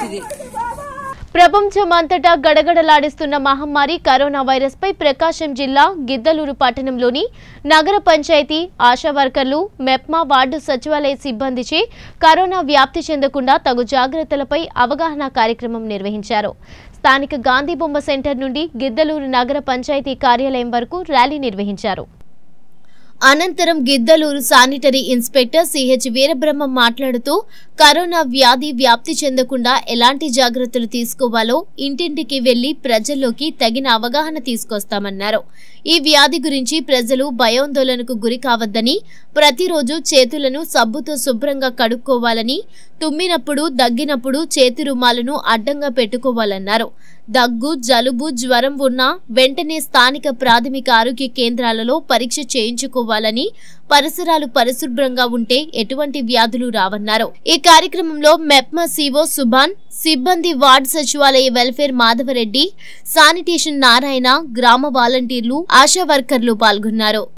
మంచిది ప్రపంచమంతటా గడగడలాడిస్తున్న మహమ్మారి కరోనా వైరస్ పై ప్రకాశం జిల్లా గిద్దలూరు పట్టణంలోని నగర పంచాయతీ ఆశా వర్కర్లు మెప్మా వార్డు సచివాలయ సిబ్బందిచే కరోనా వ్యాప్తి చెందకుండా తగు జాగ్రత్తలపై అవగాహన కార్యక్రమం నిర్వహించారు స్థానిక గాంధీ బొమ్మ సెంటర్ నుండి గిద్దలూరు నగర పంచాయతీ కార్యాలయం వరకు ర్యాలీ నిర్వహించారు అనంతరం Giddalur sanitary inspector CH Veerabrahmam మాట్లాడుతూ కరోనా వ్యాధి వ్యాప్తి చెందకుండా ఎలాంటి జాగ్రత్తలు తీసుకోవాలో ఇంటింటికి వెళ్లి ప్రజల్లోకి తగిన అవగాహన తీసుకొస్తామన్నారు ఈ వ్యాధి గురించి ప్రజలు భయాందోళనకు గురి కావద్దని ప్రతిరోజు చేతులను సబ్బుతో శుభ్రంగా కడుక్కోవాలని తుమ్మినప్పుడు దగ్గినప్పుడు చేతి రుమాలను అడ్డంగా పెట్టుకోవాలన్నారు దగ్గు జలుబు జ్వరం ఉన్నా వెంటనే స్థానిక ప్రాథమిక ఆరోగ్య కేంద్రాలలో పరీక్ష చేయించుకోవాలని పరిసరాలు పరిశుభ్రంగా ఉంటే ఎటువంటి వ్యాధులు రావన్నారు ఈ కార్యక్రమంలో మెప్మా సిఓ సుభాన్ సిబ్బంది వార్డు సచివాలయ వెల్ఫేర్ మాధవరెడ్డి శానిటేషన్ నారాయణ గ్రామ వాలంటీర్లు ఆశా వర్కర్లు పాల్గొన్నారు